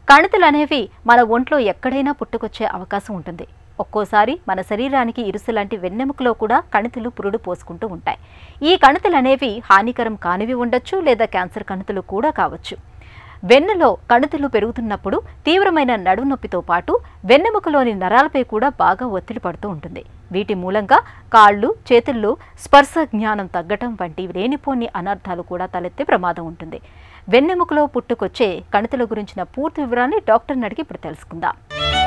కణితులు అనేవి మన ఒంట్లో ఎక్కడైనా పుట్టుకొచ్చే అవకాశం ఉంటుంది ఒక్కోసారి మన శరీరానికి ఇరుసు లాంటి వెన్నెముకలో కూడా కణితులు పురుడు పోసుకుంటూ ఉంటాయి ఈ కణితులు అనేవి హానికరం కానివి ఉండొచ్చు లేదా క్యాన్సర్ కణితులు కూడా కావచ్చు వెన్నులో కణితులు పెరుగుతున్నప్పుడు తీవ్రమైన నడుము నొప్పితో పాటు వెన్నెముకలోని నరాలపై కూడా బాగా ఒత్తిడి పడుతూ ఉంటుంది వీటి మూలంగా కాళ్ళు చేతుల్లో స్పర్శ జ్ఞానం తగ్గటం వంటి లేనిపోని అనర్థాలు కూడా తలెత్తే ప్రమాదం ఉంటుంది వెన్నెముకలో పుట్టుకొచ్చే కణితుల గురించిన పూర్తి వివరాన్ని డాక్టర్ని అడిగి ఇప్పుడు తెలుసుకుందాం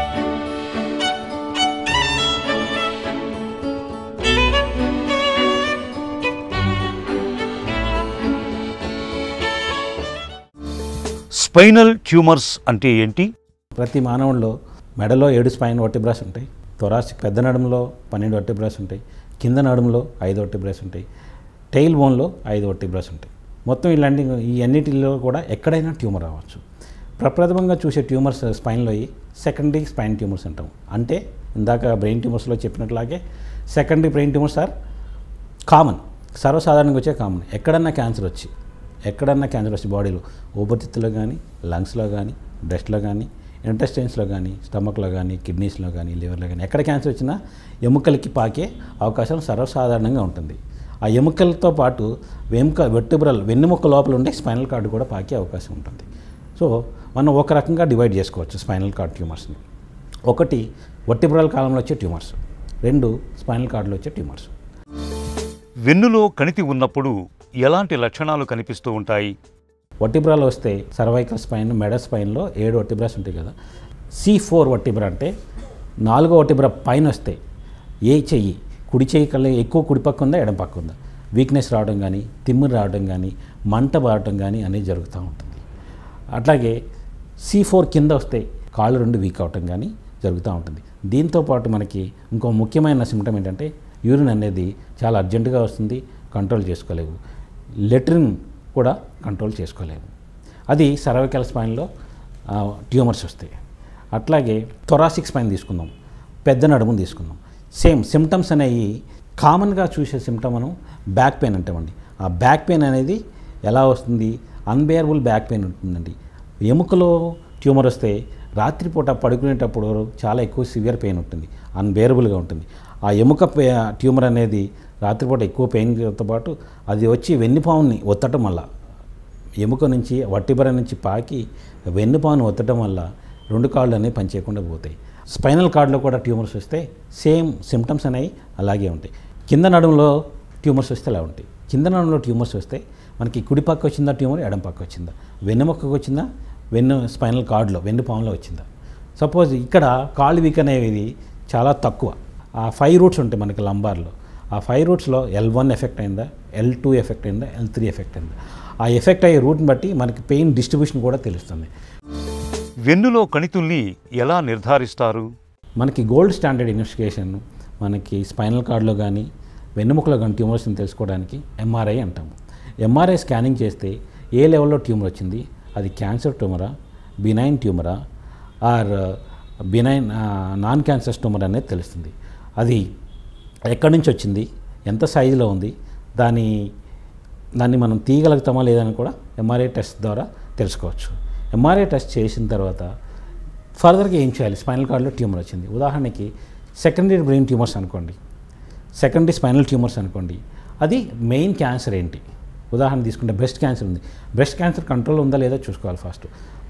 స్పైనల్ ట్యూమర్స్ అంటే ఏంటి ప్రతి మానవుల్లో మెడలో ఏడు స్పైన్ వర్టిబ్రాస్ ఉంటాయి థొరాసిక్ పెద్ద నడుములో పన్నెండు వర్టిబ్రాస్ ఉంటాయి కింద నడుములో ఐదు వర్టిబ్రాస్ ఉంటాయి టెయిల్ బోన్లో ఐదు వర్టిబ్రాస్ ఉంటాయి మొత్తం ఇలాంటి ఈ అన్నిటిలో కూడా ఎక్కడైనా ట్యూమర్ రావచ్చు ప్రప్రథమంగా చూసే ట్యూమర్స్ స్పైన్లో సెకండరీ స్పైన్ ట్యూమర్స్ అంటాం అంటే ఇందాక బ్రెయిన్ ట్యూమర్స్లో చెప్పినట్లాగే secondary brain tumours are common సర్వసాధారణంగా వచ్చే కామన్ ఎక్కడన్నా క్యాన్సర్ వచ్చి ఎక్కడన్నా క్యాన్సర్ వచ్చి బాడీలో ఊపిరితిత్తులో కానీ లంగ్స్లో కానీ బ్రెస్ట్లో కానీ ఇంటెస్టైన్స్లో కానీ స్టమక్లో కానీ కిడ్నీస్లో కానీ లివర్లో కానీ ఎక్కడ క్యాన్సర్ వచ్చినా ఎముకలకి పాకే అవకాశం సర్వసాధారణంగా ఉంటుంది ఆ ఎముకలతో పాటు వెముక వెట్టుబ్రల్ వెన్నెముక లోపల ఉండే స్పైనల్ కార్డు కూడా పాకే అవకాశం ఉంటుంది సో మనం ఒక రకంగా డివైడ్ చేసుకోవచ్చు స్పైనల్ కార్డ్ ట్యూమర్స్ని ఒకటి వర్టిబ్రల్ కాలంలో వచ్చే ట్యూమర్స్ రెండు స్పైనల్ కార్డులో వచ్చే ట్యూమర్స్ వెన్నులో కణితి ఉన్నప్పుడు ఎలాంటి లక్షణాలు కనిపిస్తూ ఉంటాయి వర్టిబ్రాలు వస్తే సర్వైకల్ స్పైన్ మెడ స్పైన్లో ఏడు వర్టిబ్రాస్ ఉంటాయి కదా సి ఫోర్ వర్టిబ్రా అంటే నాలుగో వర్టిబ్రా పైన వస్తే ఏ చెయ్యి కుడి చెయ్యి కల్లా ఎక్కువ కుడి పక్క ఉందా ఎడం పక్క ఉందా వీక్నెస్ రావడం కానీ తిమ్మిరి రావడం కానీ మంట బారటం కానీ అనేది జరుగుతూ ఉంటుంది అట్లాగే సి ఫోర్ కింద వస్తే కాళ్ళు రెండు వీక్ అవటం కానీ జరుగుతూ ఉంటుంది దీంతో పాటు మనకి ఇంకో ముఖ్యమైన సిమ్టమ్ ఏంటంటే యూరిన్ అనేది చాలా అర్జెంటుగా వస్తుంది కంట్రోల్ చేసుకోలేవు లెట్రిన్ కూడా కంట్రోల్ చేసుకోలేము అది సర్వైకల్ స్పైన్లో ట్యూమర్స్ వస్తాయి అట్లాగే థొరాసిక్ స్పైన్ తీసుకుందాం పెద్ద నడుమును తీసుకుందాం సేమ్ సిమ్టమ్స్ అనేవి కామన్గా చూసే సిమ్టమ్ మనం బ్యాక్ పెయిన్ అంటామండి ఆ బ్యాక్ పెయిన్ అనేది ఎలా వస్తుంది అన్బేరబుల్ బ్యాక్ పెయిన్ ఉంటుందండి ఎముకలో ట్యూమర్ వస్తే రాత్రిపూట పడుకునేటప్పుడు చాలా ఎక్కువ సివియర్ పెయిన్ ఉంటుంది అన్బేరబుల్గా ఉంటుంది ఆ ఎముక పే- ట్యూమర్ అనేది రాత్రిపూట ఎక్కువ పెయిన్తో పాటు అది వచ్చి వెన్నుపాముని ఒత్తటం వల్ల ఎముక నుంచి వట్టిబర నుంచి పాకి వెన్నుపామును ఒత్తడం వల్ల రెండు కాళ్ళు అనేవి పనిచేయకుండా పోతాయి స్పైనల్ కార్డులో కూడా ట్యూమర్స్ వస్తే సేమ్ సిమ్టమ్స్ అనేవి అలాగే ఉంటాయి కింద నడుములో ట్యూమర్స్ వస్తే అలా ఉంటాయి కింద నడుములో ట్యూమర్స్ వస్తే మనకి కుడి పక్క వచ్చిందా ట్యూమర్ ఎడం పక్క వచ్చిందా వెన్నెముక్కకు వచ్చిందా వెన్ను స్పైనల్ కార్డులో వెన్ను పాములో వచ్చిందా సపోజ్ ఇక్కడ కాళ్ళు వీక్ అనేవి చాలా తక్కువ ఆ ఫైవ్ రూట్స్ ఉంటాయి మనకి లంబార్లో ఆ ఫైవ్ రూట్స్లో ఎల్ వన్ ఎఫెక్ట్ అయిందా ఎల్ టూ ఎఫెక్ట్ అయిందా ఎల్ త్రీ ఎఫెక్ట్ అయిందా ఆ ఎఫెక్ట్ అయ్యే రూట్ని బట్టి మనకి పెయిన్ డిస్ట్రిబ్యూషన్ కూడా తెలుస్తుంది వెన్నులో కణితుల్ని ఎలా నిర్ధారిస్తారు మనకి గోల్డ్ స్టాండర్డ్ ఇన్వెస్టిగేషన్ మనకి స్పైనల్ కార్డ్లో కానీ వెన్నుముకలో కానీ ట్యూమర్స్ని తెలుసుకోవడానికి ఎంఆర్ఐ అంటాము ఎంఆర్ఐ స్కానింగ్ చేస్తే ఏ లెవెల్లో ట్యూమర్ వచ్చింది అది క్యాన్సర్ ట్యూమరా బినైన్ ట్యూమరా or benign non cancer tumour అనేది తెలుస్తుంది అది ఎక్కడి నుంచి వచ్చింది ఎంత సైజులో ఉంది దాని దాన్ని మనం తీయగలుగుతామా లేదని కూడా ఎంఆర్ఐ టెస్ట్ ద్వారా తెలుసుకోవచ్చు ఎంఆర్ఐ టెస్ట్ చేసిన తర్వాత ఫర్దర్గా ఏం చేయాలి స్పైనల్ కార్డ్లో ట్యూమర్ వచ్చింది ఉదాహరణకి సెకండరీ బ్రెయిన్ ట్యూమర్స్ అనుకోండి సెకండరీ స్పైనల్ ట్యూమర్స్ అనుకోండి అది మెయిన్ క్యాన్సర్ ఏంటి ఉదాహరణ తీసుకుంటే బ్రెస్ట్ క్యాన్సర్ ఉంది బ్రెస్ట్ క్యాన్సర్ కంట్రోల్ ఉందా లేదా చూసుకోవాలి ఫస్ట్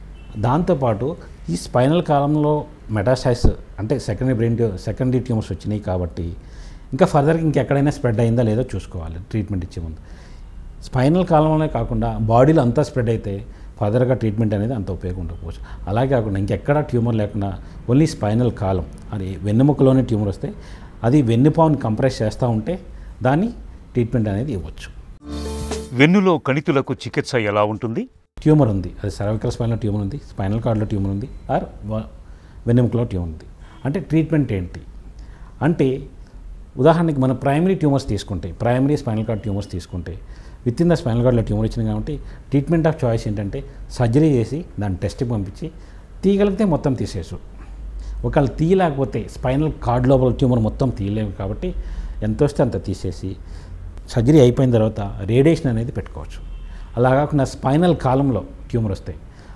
దాంతోపాటు ఈ స్పైనల్ కాలంలో మెటాసైస్ అంటే సెకండరీ బ్రెయిన్ ట్యూ సెకండరీ ట్యూమర్స్ వచ్చినాయి కాబట్టి ఇంకా ఫర్దర్గా ఇంకెక్కడైనా స్ప్రెడ్ అయిందా లేదో చూసుకోవాలి ట్రీట్మెంట్ ఇచ్చే ముందు స్పైనల్ కాలంలోనే కాకుండా బాడీలో అంతా స్ప్రెడ్ అయితే ఫర్దర్గా ట్రీట్మెంట్ అనేది అంత ఉపయోగం ఉండకపోవచ్చు అలాగే కాకుండా ఇంకెక్కడా ట్యూమర్ లేకుండా ఓన్లీ స్పైనల్ కాలం అది వెన్నెముకలోనే ట్యూమర్ వస్తే అది వెన్నుపావుని కంప్రెస్ చేస్తూ ఉంటే దాన్ని ట్రీట్మెంట్ అనేది ఇవ్వచ్చు వెన్నులో కణితులకు చికిత్స ఎలా ఉంటుంది ట్యూమర్ ఉంది అది సర్వికల్ స్పైనల్ ట్యూమర్ ఉంది స్పైనల్ కార్డ్లో ట్యూమర్ ఉంది ఆర్ వెన్నెముకలో ట్యూమర్ ఉంది అంటే ట్రీట్మెంట్ ఏంటి అంటే ఉదాహరణకి మనం ప్రైమరీ ట్యూమర్స్ తీసుకుంటే ప్రైమరీ స్పైనల్ కార్డ్ ట్యూమర్స్ తీసుకుంటే విత్ ఇన్ ద స్పైనల్ కార్డ్లో ట్యూమర్ వచ్చింది కాబట్టి ట్రీట్మెంట్ ఆఫ్ చాయిస్ ఏంటంటే సర్జరీ చేసి దాన్ని టెస్ట్కి పంపించి తీయగలిగితే మొత్తం తీసేసు ఒకవేళ తీయలేకపోతే స్పైనల్ కార్డ్ లోపల ట్యూమర్ మొత్తం తీయలేము కాబట్టి ఎంత వస్తే అంత తీసేసి సర్జరీ అయిపోయిన తర్వాత రేడియేషన్ అనేది పెట్టుకోవచ్చు అలా కాకుండా స్పైనల్ కాలంలో ట్యూమర్ వస్తాయి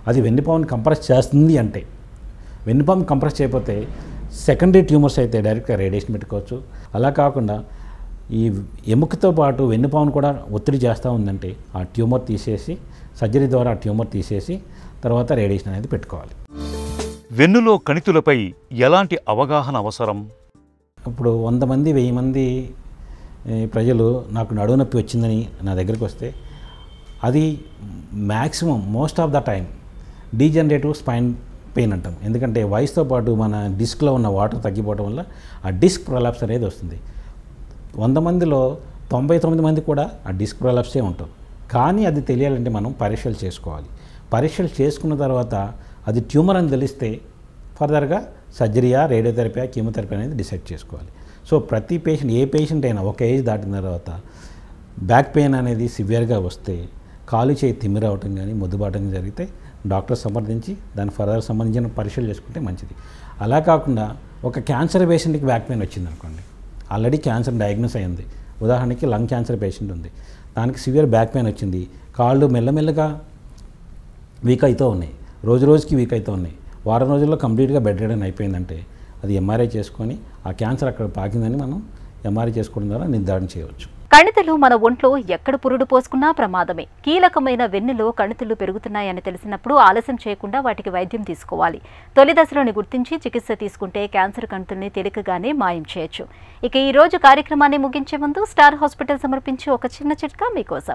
అది వెన్నుపాముని కంప్రెస్ చేస్తుంది అంటే వెన్నుపాము కంప్రెస్ చేయకపోతే సెకండరీ ట్యూమర్స్ అయితే డైరెక్ట్గా రేడియేషన్ పెట్టుకోవచ్చు అలా కాకుండా ఈ ఎముకతో పాటు వెన్నుపామును కూడా ఒత్తిడి చేస్తూ ఉందంటే ఆ ట్యూమర్ తీసేసి సర్జరీ ద్వారా ఆ ట్యూమర్ తీసేసి తర్వాత రేడియేషన్ అనేది పెట్టుకోవాలి వెన్నులో కణితులపై ఎలాంటి అవగాహన అవసరం ఇప్పుడు వంద మంది వెయ్యి మంది ఏ, ప్రజలు నాకు నడువు నొప్పి వచ్చిందని నా దగ్గరికి వస్తే అది maximum most of the time degenerative spine pain అంటాం ఎందుకంటే వయసుతో పాటు మన డిస్క్లో ఉన్న వాటర్ తగ్గిపోవడం వల్ల ఆ డిస్క్ ప్రొలాప్స్ అనేది వస్తుంది వంద మందిలో తొంభై తొమ్మిది మంది కూడా ఆ డిస్క్ ప్రొలాప్సే ఉంటాం కానీ అది తెలియాలంటే మనం పరీక్షలు చేసుకోవాలి పరీక్షలు చేసుకున్న తర్వాత అది ట్యూమర్ అని తెలిస్తే ఫర్దర్గా సర్జరీయా రేడియోథెరపీ కీమోథెరపీ అనేది డిసైడ్ చేసుకోవాలి సో ప్రతి పేషెంట్ ఏ పేషెంట్ అయినా ఒక ఏజ్ దాటిన తర్వాత బ్యాక్ పెయిన్ అనేది సివియర్గా వస్తే కాలు చేయి తిమ్మిరి అవటం కానీ మొద్దుబాటం జరిగితే డాక్టర్ సంప్రదించి దాని ఫర్దర్ సంబంధించిన పరీక్షలు చేసుకుంటే మంచిది అలా కాకుండా ఒక క్యాన్సర్ పేషెంట్కి బ్యాక్ పెయిన్ వచ్చింది అనుకోండి ఆల్రెడీ క్యాన్సర్ డయాగ్నోస్ అయింది ఉదాహరణకి లంగ్ క్యాన్సర్ పేషెంట్ ఉంది దానికి సివియర్ బ్యాక్ పెయిన్ వచ్చింది కాళ్ళు మెల్లమెల్లగా వీక్ అవుతూ ఉన్నాయి రోజు రోజుకి వీక్ అవుతూ ఉన్నాయి వారం రోజుల్లో కంప్లీట్గా బెడ్ రిడన్ అయిపోయిందంటే అది ఎంఆర్ఐ చేసుకొని ఆ క్యాన్సర్ అక్కడ పాకిందని మనం ఎంఆర్ఐ చేసుకోవడం ద్వారా నిర్ధారణ చేయవచ్చు కణితులు మన ఒంట్లో ఎక్కడ పురుడు పోసుకున్నా ప్రమాదమే కీలకమైన వెన్నులో కణితులు పెరుగుతున్నాయని తెలిసినప్పుడు ఆలస్యం చేయకుండా వాటికి వైద్యం తీసుకోవాలి తొలి దశలోని గుర్తించి చికిత్స తీసుకుంటే క్యాన్సర్ కణితుల్ని తేలికగానే మాయం చేయొచ్చు ఇక ఈ రోజు కార్యక్రమాన్ని ముగించే ముందు స్టార్ హాస్పిటల్ సమర్పించే ఒక చిన్న చిట్కా మీకోసం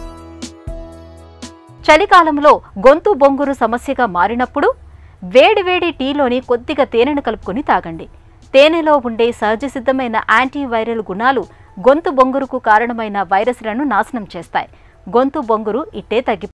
చలికాలంలో గొంతు బొంగురు సమస్యగా మారినప్పుడు వేడివేడి టీలోని కొద్దిగా తేనెను కలుపుకొని తాగండి తేనెలో ఉండే సహజ సిద్ధమైన యాంటీవైరల్ గుణాలు గొంతు బొంగురుకు కారణమైన వైరస్లను నాశనం చేస్తాయి గొంతు బొంగురు ఇట్టే తగ్గి